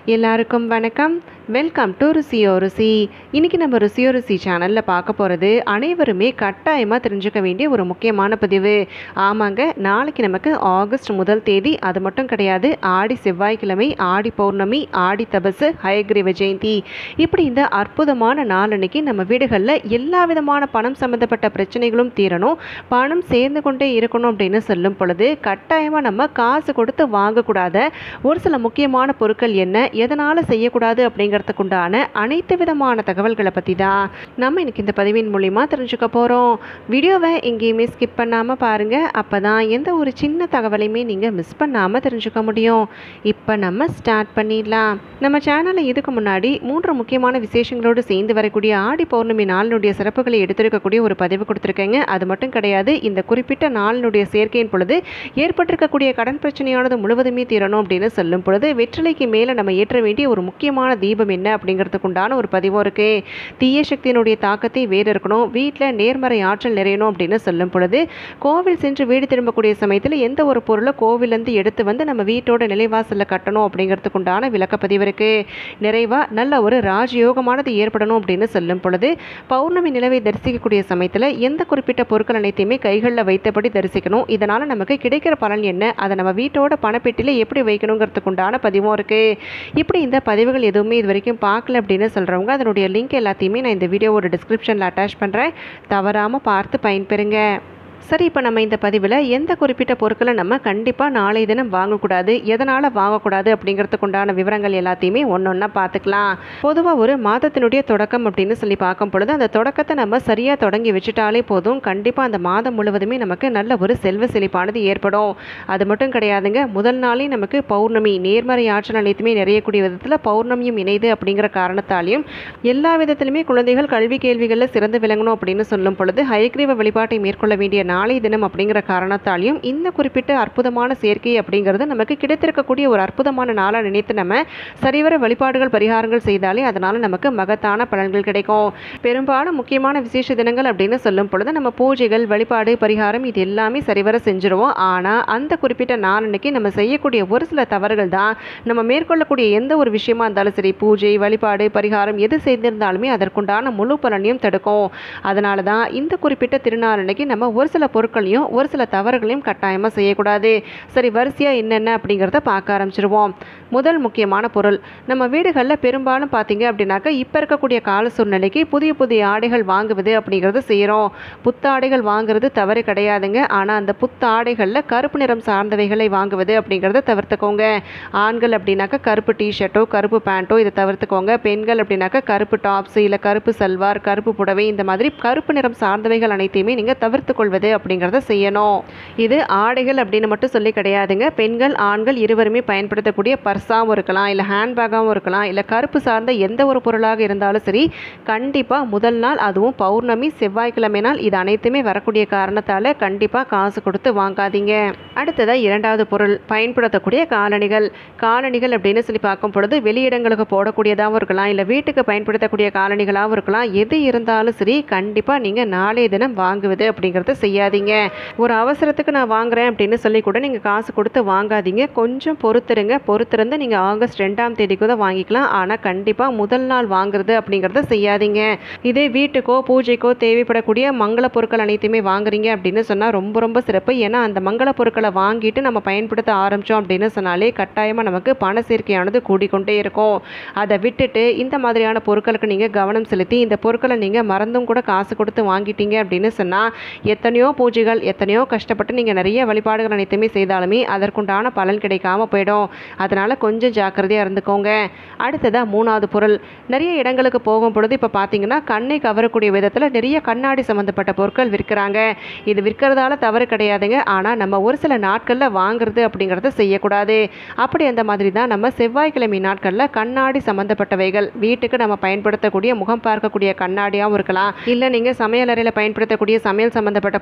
எல்லாருக்கும் வணக்கம் welcome to ருசியோ ருசி இன்னைக்கு நம்ம ருசியோ ருசி சேனலில் பார்க்க போகிறது அனைவருமே கட்டாயமாக தெரிஞ்சுக்க வேண்டிய ஒரு முக்கியமான பதிவு ஆமாங்க நாளைக்கு நமக்கு ஆகஸ்ட் முதல் தேதி அது மட்டும் கிடையாது ஆடி செவ்வாய்க்கிழமை ஆடி பௌர்ணமி ஆடி தபசு ஹயக்ரீவ ஜெயந்தி இப்படி இந்த அற்புதமான நாள் அன்னைக்கு நம்ம வீடுகளில் எல்லா விதமான பணம் சம்மந்தப்பட்ட பிரச்சனைகளும் தீரணும் பணம் சேர்ந்து கொண்டே இருக்கணும் அப்படின்னு சொல்லும் பொழுது கட்டாயமாக நம்ம காசு கொடுத்து வாங்கக்கூடாத ஒரு சில முக்கியமான பொருட்கள் என்ன எதனால் செய்யக்கூடாது அப்படிங்கிறதுக்குண்டான அனைத்து விதமான தகவல்களை பற்றி தான் நம்ம இன்னைக்கு இந்த பதிவின் மூலிமா தெரிஞ்சுக்க போகிறோம் வீடியோவை எங்கேயுமே ஸ்கிப் பண்ணாமல் பாருங்கள் அப்போ தான் எந்த ஒரு சின்ன தகவலையுமே நீங்கள் மிஸ் பண்ணாமல் தெரிஞ்சுக்க முடியும் இப்போ நம்ம ஸ்டார்ட் பண்ணிடலாம் நம்ம சேனலில் இதுக்கு முன்னாடி மூன்று முக்கியமான விசேஷங்களோடு சேர்ந்து வரக்கூடிய ஆடி பௌர்ணமி நாளினுடைய சிறப்புகளை எடுத்திருக்கக்கூடிய ஒரு பதிவு கொடுத்துருக்கேங்க அது மட்டும் கிடையாது இந்த குறிப்பிட்ட நாளினுடைய சேர்க்கையின் பொழுது ஏற்பட்டிருக்கக்கூடிய கடன் பிரச்சனையானது முழுவதுமே தீரணும் அப்படின்னு சொல்லும் பொழுது வெற்றிலைக்கு மேலே நம்ம ஏற்ற வேண்டிய ஒரு முக்கியமான தீபம் என்ன அப்படிங்கிறதுக்கு உண்டான ஒரு பதிவும் இருக்கு தீய சக்தியினுடைய தாக்கத்தை வேறு இருக்கணும் வீட்டில் நேர்மறை ஆற்றல் நிறையணும் அப்படின்னு சொல்லும் பொழுது கோவில் சென்று வீடு திரும்பக்கூடிய சமயத்தில் எந்த ஒரு பொருளை கோவிலேருந்து எடுத்து வந்து நம்ம வீட்டோட நிலைவாசலில் கட்டணும் அப்படிங்கிறதுக்கு உண்டான விளக்கப்பதிவு இருக்கு நிறைவாக நல்ல ஒரு ராஜயோகமானது ஏற்படணும் அப்படின்னு சொல்லும் பொழுது பௌர்ணமி நிலவை தரிசிக்கக்கூடிய சமயத்தில் எந்த குறிப்பிட்ட பொருட்கள் அனைத்தையுமே கைகளில் வைத்தபடி தரிசிக்கணும் இதனால் நமக்கு கிடைக்கிற பலன் என்ன அதை நம்ம வீட்டோட பணப்பெட்டியில் எப்படி வைக்கணுங்கிறதுக்கு உண்டான பதிவும் இருக்குது இப்படி இந்த பதிவுகள் எதுவுமே இது வரைக்கும் பார்க்கல அப்படின்னு சொல்கிறவங்க அதனுடைய லிங்க் எல்லாத்தையுமே நான் இந்த வீடியோவோட டிஸ்கிரிப்ஷனில் அட்டாச் பண்ணுறேன் தவறாமல் பார்த்து பயன்பெறுங்க சரி இப்போ நம்ம இந்த பதிவில் எந்த குறிப்பிட்ட பொருட்களை நம்ம கண்டிப்பாக நாளை தினம் வாங்கக்கூடாது எதனால் வாங்கக்கூடாது அப்படிங்கிறதுக்கு உண்டான விவரங்கள் எல்லாத்தையுமே ஒன்று ஒன்றா பார்த்துக்கலாம் பொதுவாக ஒரு மாதத்தினுடைய தொடக்கம் அப்படின்னு சொல்லி பார்க்கும் பொழுது அந்த தொடக்கத்தை நம்ம சரியாக தொடங்கி வச்சுட்டாலே போதும் கண்டிப்பாக அந்த மாதம் முழுவதுமே நமக்கு நல்ல ஒரு செல்வ செழிப்பானது ஏற்படும் அது மட்டும் கிடையாதுங்க முதல் நாளே நமக்கு பௌர்ணமி நேர்மறை ஆற்றல் அனைத்துமே நிறையக்கூடிய விதத்தில் பௌர்ணமியும் இணைது அப்படிங்கிற காரணத்தாலையும் எல்லா விதத்திலுமே குழந்தைகள் கல்வி கேள்விகளில் சிறந்து விளங்கணும் அப்படின்னு சொல்லும் பொழுது ஹயக்ரீவ வழிபாட்டை மேற்கொள்ள வேண்டிய நாளை தினம் அப்படிங்கிற காரணத்தாலையும் இந்த குறிப்பிட்ட அற்புதமான சேர்க்கை அப்படிங்கிறது நமக்கு கிடைத்திருக்கக்கூடிய ஒரு அற்புதமான நாளாக நினைத்து நம்ம சரிவர வழிபாடுகள் பரிகாரங்கள் செய்தாலே அதனால் நமக்கு மகத்தான பலன்கள் கிடைக்கும் பெரும்பாலும் முக்கியமான விசேஷ தினங்கள் அப்படின்னு சொல்லும் பொழுது நம்ம பூஜைகள் வழிபாடு பரிகாரம் இது எல்லாமே சரிவர செஞ்சுருவோம் ஆனால் அந்த குறிப்பிட்ட நாள் அன்னைக்கு நம்ம செய்யக்கூடிய ஒரு சில தவறுகள் தான் நம்ம மேற்கொள்ளக்கூடிய எந்த ஒரு விஷயமா இருந்தாலும் சரி பூஜை வழிபாடு பரிகாரம் எது செய்திருந்தாலுமே அதற்குண்டான முழு பலனையும் தடுக்கும் அதனால தான் இந்த குறிப்பிட்ட திருநாள் அன்னைக்கு நம்ம ஒரு சில பொருட்களையும் ஒரு சில தவறுகளையும் கட்டாயமாக செய்யக்கூடாது சரி வரிசையாக என்னென்ன அப்படிங்கிறத பார்க்க ஆரம்பிச்சிருவோம் முதல் முக்கியமான பொருள் நம்ம வீடுகளில் பெரும்பாலும் பார்த்தீங்க அப்படின்னாக்கா இப்போ இருக்கக்கூடிய கால சூழ்நிலைக்கு புதிய புதிய ஆடைகள் வாங்குவது அப்படிங்கிறது செய்கிறோம் புத்தாடைகள் வாங்குறது தவறு கிடையாதுங்க ஆனால் அந்த புத்தாடைகளில் கருப்பு நிறம் சார்ந்தவைகளை வாங்குவது அப்படிங்கிறத தவிர்த்துக்கோங்க ஆண்கள் அப்படின்னாக்கா கருப்பு டிஷர்ட்டோ கருப்பு பேண்ட்டோ இதை தவிர்த்துக்கோங்க பெண்கள் அப்படின்னாக்கா கருப்பு டாப்ஸ் இல்லை கருப்பு சல்வார் கருப்பு புடவை இந்த மாதிரி கருப்பு நிறம் சார்ந்தவைகள் அனைத்தையுமே நீங்கள் தவிர்த்து கொள்வது அப்படிங்கிறத செய்யணும் இது ஆடைகள் அப்படின்னு மட்டும் சொல்லி கிடையாதுங்க பெண்கள் ஆண்கள் இருவருமே பயன்படுத்தக்கூடிய பர்ஸாகவும் இருக்கலாம் இல்லை ஹேண்ட்பேக்காகவும் இருக்கலாம் இல்லை கருப்பு சார்ந்த எந்த ஒரு பொருளாக இருந்தாலும் சரி கண்டிப்பாக முதல் நாள் அதுவும் பௌர்ணமி செவ்வாய்க்கிழமை நாள் இது அனைத்துமே வரக்கூடிய காரணத்தால் கண்டிப்பாக காசு கொடுத்து வாங்காதீங்க அடுத்ததாக இரண்டாவது பொருள் பயன்படுத்தக்கூடிய காலணிகள் காலணிகள் அப்படின்னு சொல்லி பார்க்கும் பொழுது வெளியிடங்களுக்கு போடக்கூடியதாகவும் இருக்கலாம் இல்லை வீட்டுக்கு பயன்படுத்தக்கூடிய காலணிகளாகவும் இருக்கலாம் எது இருந்தாலும் சரி கண்டிப்பாக நீங்கள் நாளைய தினம் வாங்குவது அப்படிங்கிறத செய்யாதீங்க ஒரு அவசரத்துக்கு நான் வாங்குறேன் அப்படின்னு சொல்லி கூட நீங்கள் காசு கொடுத்து வாங்காதீங்க கொஞ்சம் பொறுத்துருங்க பொறுத்திருந்து நீங்கள் ஆகஸ்ட் ரெண்டாம் தேதிக்கு தான் வாங்கிக்கலாம் ஆனால் கண்டிப்பாக முதல் நாள் வாங்குறது அப்படிங்கிறத செய்யாதீங்க இதே வீட்டுக்கோ பூஜைக்கோ தேவைப்படக்கூடிய மங்கள பொருட்கள் அனைத்துமே வாங்குறீங்க அப்படின்னு சொன்னால் ரொம்ப ரொம்ப சிறப்பு ஏன்னா அந்த மங்கள பொருட்களை வாங்கிட்டு நம்ம பயன்படுத்த ஆரம்பித்தோம் அப்படின்னு சொன்னாலே கட்டாயமாக நமக்கு பண சேர்க்கையானது கூடிக்கொண்டே இருக்கும் அதை விட்டுட்டு இந்த மாதிரியான பொருட்களுக்கு நீங்கள் கவனம் செலுத்தி இந்த பொருட்களை நீங்கள் மறந்தும் கூட காசு கொடுத்து வாங்கிட்டீங்க அப்படின்னு சொன்னால் எத்தனையோ பூஜைகள் எத்தனையோ கஷ்டப்பட்டு நீங்கள் நிறைய வழிபாடுகள் அனைத்துமே செய்தாலுமே அதற்குண்டான பலன் கிடைக்காம போயிடும் அதனால் கொஞ்சம் ஜாக்கிரதையாக இருந்துக்கோங்க அடுத்ததாக மூணாவது பொருள் நிறைய இடங்களுக்கு போகும் பொழுது இப்போ பார்த்தீங்கன்னா கண்ணை கவரக்கூடிய விதத்தில் நிறைய கண்ணாடி சம்மந்தப்பட்ட பொருட்கள் விற்கிறாங்க இது விற்கிறதால தவறு கிடையாதுங்க ஆனால் நம்ம ஒரு சில நாட்களில் வாங்குறது அப்படிங்கிறத செய்யக்கூடாது அப்படி அந்த மாதிரி தான் நம்ம செவ்வாய்க்கிழமை நாட்களில் கண்ணாடி சம்மந்தப்பட்டவைகள் வீட்டுக்கு நம்ம பயன்படுத்தக்கூடிய முகம் பார்க்கக்கூடிய கண்ணாடியாகவும் இருக்கலாம் இல்லை நீங்கள் சமையல் அறையில் பயன்படுத்தக்கூடிய சமையல் சம்மந்தப்பட்ட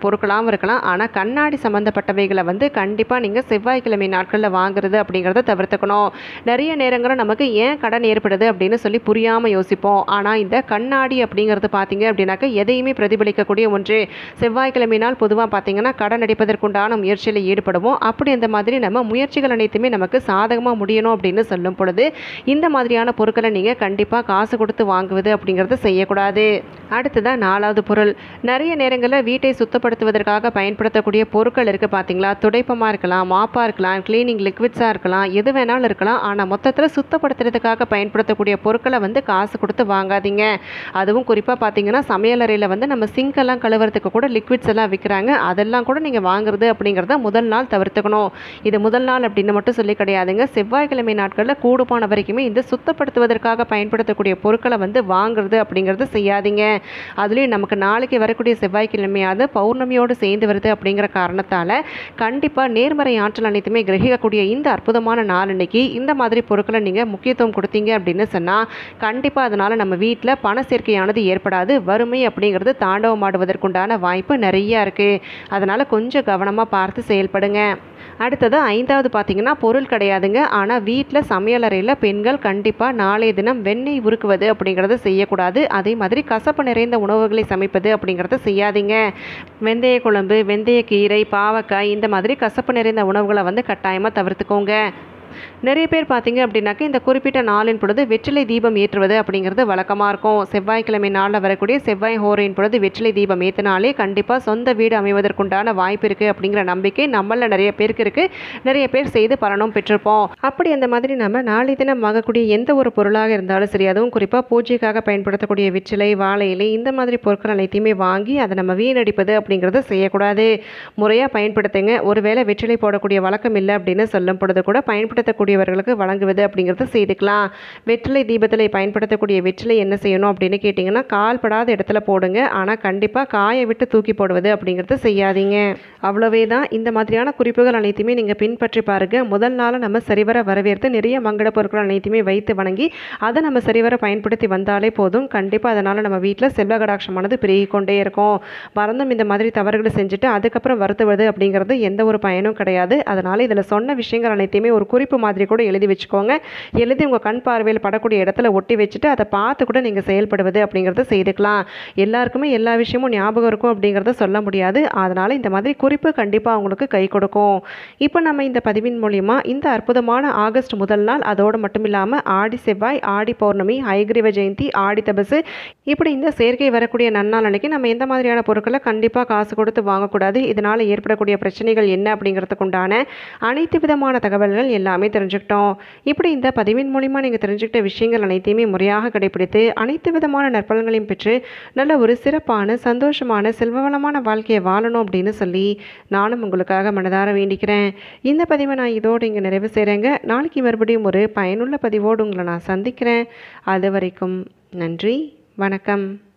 பொருட்களாகவும் இருக்கலாம் ஆனால் கண்ணாடி சம்மந்தப்பட்டவைகளை வந்து கண்டிப்பாக நீங்கள் செவ்வாய்க்கிழமை நாட்களில் வாங்குறது அப்படிங்கிறத தவிர்த்துக்கணும் நிறைய நேரங்களில் நமக்கு ஏன் கடன் ஏற்படுது அப்படின்னு சொல்லி புரியாமல் யோசிப்போம் ஆனால் இந்த கண்ணாடி அப்படிங்கிறது பார்த்தீங்க அப்படின்னாக்க எதையுமே பிரதிபலிக்கக்கூடிய ஒன்று செவ்வாய்க்கிழமை நாள் பொதுவாக பார்த்தீங்கன்னா கடன் அடிப்பதற்குண்டான முயற்சியில் ஈடுபடுவோம் அப்படி இந்த மாதிரி நம்ம முயற்சிகள் அனைத்துமே நமக்கு சாதகமாக முடியணும் அப்படின்னு சொல்லும் பொழுது இந்த மாதிரியான பொருட்களை நீங்கள் கண்டிப்பாக காசு கொடுத்து வாங்குவது அப்படிங்கிறது செய்யக்கூடாது அடுத்ததான் நாலாவது பொருள் நிறைய நேரங்களில் வீட்டை சுத்தப்படுத்துவதற்காக பயன்படுத்தக்கூடிய பொருட்கள் இருக்குது பார்த்தீங்களா துடைப்பமாக இருக்கலாம் மாப்பாக இருக்கலாம் க்ளீனிங் லிக்விட்ஸாக இருக்கலாம் எது வேணாலும் இருக்கலாம் ஆனால் மொத்தத்தில் சுத்தப்படுத்துறதுக்காக பயன்படுத்தக்கூடிய பொருட்களை வந்து காசு கொடுத்து வாங்காதீங்க அதுவும் குறிப்பாக பார்த்தீங்கன்னா சமையலறையில் வந்து நம்ம சிங்கெல்லாம் கழுவுறதுக்கு கூட லிக்விட்ஸ் எல்லாம் விற்கிறாங்க அதெல்லாம் கூட நீங்கள் வாங்குறது அப்படிங்கிறத முதல் நாள் தவிர்த்துக்கணும் இது முதல் நாள் அப்படின்னு மட்டும் சொல்லி கிடையாதுங்க செவ்வாய்க்கிழமை நாட்களில் கூடுமான வரைக்குமே இந்த சுத்தப்படுத்துவதற்காக பயன்படுத்தக்கூடிய பொருட்களை வந்து வாங்குறது அப்படிங்கிறது செய்யாதீங்க அதுலேயும் நமக்கு நாளைக்கு வரக்கூடிய செவ்வாய்க்கிழமையாவது பௌர்ணமியோடு சேர்ந்து வருது அப்படிங்கிற காரணத்தால் கண்டிப்பாக நேர்மறை ஆற்றல் அனைத்துமே கிரகிக்கக்கூடிய இந்த அற்புதமான நாள் அன்னைக்கு இந்த மாதிரி பொருட்களை நீங்கள் முக்கியத்துவம் கொடுத்தீங்க அப்படின்னு சொன்னால் கண்டிப்பாக அதனால் நம்ம வீட்டில் பண சேர்க்கையானது ஏற்படாது வறுமை அப்படிங்கிறது தாண்டவமாடுவதற்குண்டான வாய்ப்பு நிறையா இருக்குது அதனால் கொஞ்சம் கவனமாக பார்த்து செயல்படுங்க அடுத்தது ஐந்தாவது பார்த்தீங்கன்னா பொருள் கிடையாதுங்க ஆனால் வீட்டில் சமையலறையில் பெண்கள் கண்டிப்பாக நாளைய தினம் வெண்ணெய் உருக்குவது அப்படிங்கிறத செய்யக்கூடாது அதே மாதிரி கசப்பு நிறைந்த உணவுகளை சமைப்பது அப்படிங்கிறத செய்யாதீங்க வெந்தய குழம்பு வெந்தய கீரை பாவக்காய் இந்த மாதிரி கசப்பு நிறைந்த உணவுகளை வந்து கட்டாயமாக தவிர்த்துக்கோங்க நிறைய பேர் பார்த்தீங்க அப்படின்னாக்க இந்த குறிப்பிட்ட நாளின் பொழுது வெற்றிலை தீபம் ஏற்றுவது அப்படிங்கிறது வழக்கமாக இருக்கும் செவ்வாய்க்கிழமை நாளில் வரக்கூடிய செவ்வாய் ஹோரையின் பொழுது வெற்றிலை தீபம் ஏற்றினாலே கண்டிப்பாக சொந்த வீடு அமைவதற்குண்டான வாய்ப்பு இருக்குது அப்படிங்கிற நம்பிக்கை நம்மளில் நிறைய பேருக்கு இருக்குது நிறைய பேர் செய்து பலனும் பெற்றிருப்போம் அப்படி அந்த மாதிரி நம்ம நாளை தினம் வாங்கக்கூடிய எந்த ஒரு பொருளாக இருந்தாலும் சரி அதுவும் குறிப்பாக பூஜைக்காக பயன்படுத்தக்கூடிய வெற்றிலை வாழை இலை இந்த மாதிரி பொருட்கள் அனைத்தையுமே வாங்கி அதை நம்ம வீணடிப்பது அப்படிங்கிறத செய்யக்கூடாது முறையாக பயன்படுத்துங்க ஒருவேளை வெற்றிலை போடக்கூடிய வழக்கம் இல்லை அப்படின்னு சொல்லும் பொழுது கூட பயன்படுத்தக்கூடியவர்களுக்கு வழங்குவது அப்படிங்கிறத செய்துக்கலாம் வெற்றிலை தீபத்தில் பயன்படுத்தக்கூடிய வெற்றிலை என்ன செய்யணும் அப்படின்னு கேட்டிங்கன்னா கால் படாத இடத்துல போடுங்க ஆனால் கண்டிப்பாக காய விட்டு தூக்கி போடுவது அப்படிங்கிறத செய்யாதீங்க அவ்வளவே தான் இந்த மாதிரியான குறிப்புகள் அனைத்துமே நீங்கள் பின்பற்றி பாருங்கள் முதல் நாள் நம்ம சரிவர வரவேற்று நிறைய மங்கள பொருட்கள் அனைத்துமே வைத்து வணங்கி அதை நம்ம சரிவர பயன்படுத்தி வந்தாலே போதும் கண்டிப்பாக அதனால் நம்ம வீட்டில் செல்வ கடாட்சமானது பெருகி கொண்டே இருக்கும் மறந்தும் இந்த மாதிரி தவறுகளை செஞ்சுட்டு அதுக்கப்புறம் வருத்துவது அப்படிங்கிறது எந்த ஒரு பயனும் கிடையாது அதனால் இதில் சொன்ன விஷயங்கள் அனைத்தையுமே ஒரு குறிப்பு மாதிரி கூட எழுதி வச்சுக்கோங்க எழுதி உங்கள் கண் பார்வையில் படக்கூடிய இடத்துல ஒட்டி வச்சுட்டு அதை பார்த்து கூட நீங்கள் செயல்படுவது அப்படிங்கிறத செய்துக்கலாம் எல்லாருக்குமே எல்லா விஷயமும் ஞாபகம் இருக்கும் அப்படிங்கிறத சொல்ல முடியாது அதனால் இந்த மாதிரி குறிப்பு கண்டிப்பாக அவங்களுக்கு கை கொடுக்கும் இப்போ நம்ம இந்த பதிவின் மூலிமா இந்த அற்புதமான ஆகஸ்ட் முதல் நாள் அதோடு மட்டும் இல்லாமல் ஆடி செவ்வாய் ஆடி பௌர்ணமி ஹைகிரீவ ஜெயந்தி ஆடி தபசு இப்படி இந்த சேர்க்கை வரக்கூடிய நன்னாள் அன்னைக்கு நம்ம எந்த மாதிரியான பொருட்களை கண்டிப்பாக காசு கொடுத்து வாங்கக்கூடாது இதனால் ஏற்படக்கூடிய பிரச்சனைகள் என்ன அப்படிங்கிறதுக்கு உண்டான அனைத்து விதமான தகவல்கள் எல்லாமே தெரிஞ்சுக்கிட்டோம் இப்படி இந்த பதிவின் மூலிமா நீங்கள் தெரிஞ்சுக்கிட்ட விஷயங்கள் அனைத்தையுமே முறையாக கடைபிடித்து அனைத்து விதமான நற்பலன்களையும் பெற்று நல்ல ஒரு சிறப்பான சந்தோஷமான செல்வவளமான வாழ்க்கையை வாழணும் அப்படின்னு சொல்லி நானும் உங்களுக்காக மனதார வேண்டிக்கிறேன் இந்த பதிவை நான் இதோடு இங்கே நிறைவு செய்கிறேங்க நாளைக்கு மறுபடியும் ஒரு பயனுள்ள பதிவோடு உங்களை நான் சந்திக்கிறேன் அது வரைக்கும் நன்றி வணக்கம்